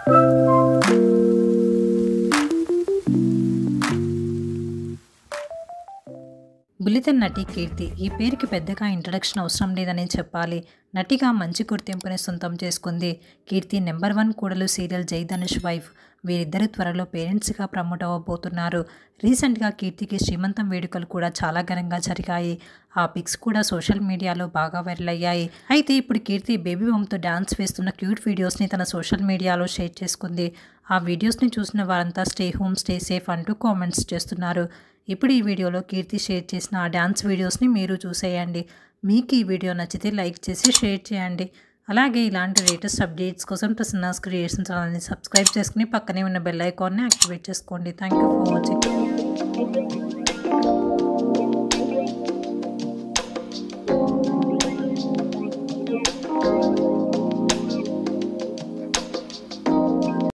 బుల్లితెన్ నటి కీర్తి ఈ పేరుకి పెద్దగా ఇంట్రడక్షన్ అవసరం లేదని చెప్పాలి నటిగా మంచి గుర్తింపుని సొంతం చేసుకుంది కీర్తి నెంబర్ వన్ కూడలు సీరియల్ జై ధనుష్ వైఫ్ వీరిద్దరు త్వరలో పేరెంట్స్గా ప్రమోట్ అవ్వబోతున్నారు రీసెంట్గా కీర్తికి శ్రీమంతం వేడుకలు కూడా చాలా ఘనంగా జరిగాయి ఆ పిక్స్ కూడా సోషల్ మీడియాలో బాగా వైరల్ అయ్యాయి అయితే ఇప్పుడు కీర్తి బేబీ బొమ్మతో డాన్స్ వేస్తున్న క్యూట్ వీడియోస్ని తన సోషల్ మీడియాలో షేర్ చేసుకుంది ఆ వీడియోస్ని చూసిన వారంతా స్టే హోమ్ స్టే సేఫ్ అంటూ కామెంట్స్ చేస్తున్నారు ఇప్పుడు ఈ వీడియోలో కీర్తి షేర్ చేసిన ఆ డ్యాన్స్ వీడియోస్ని మీరు చూసేయండి మీకు ఈ వీడియో నచ్చితే లైక్ చేసి షేర్ చేయండి అలాగే ఇలాంటి లేటెస్ట్ అప్డేట్స్ కోసం ప్రసన్నాస్ క్రియేషన్ ఛానల్ని సబ్స్క్రైబ్ చేసుకుని పక్కనే ఉన్న బెల్ ఐకాన్ని యాక్టివేట్ చేసుకోండి థ్యాంక్ యూ ఫర్ వాచింగ్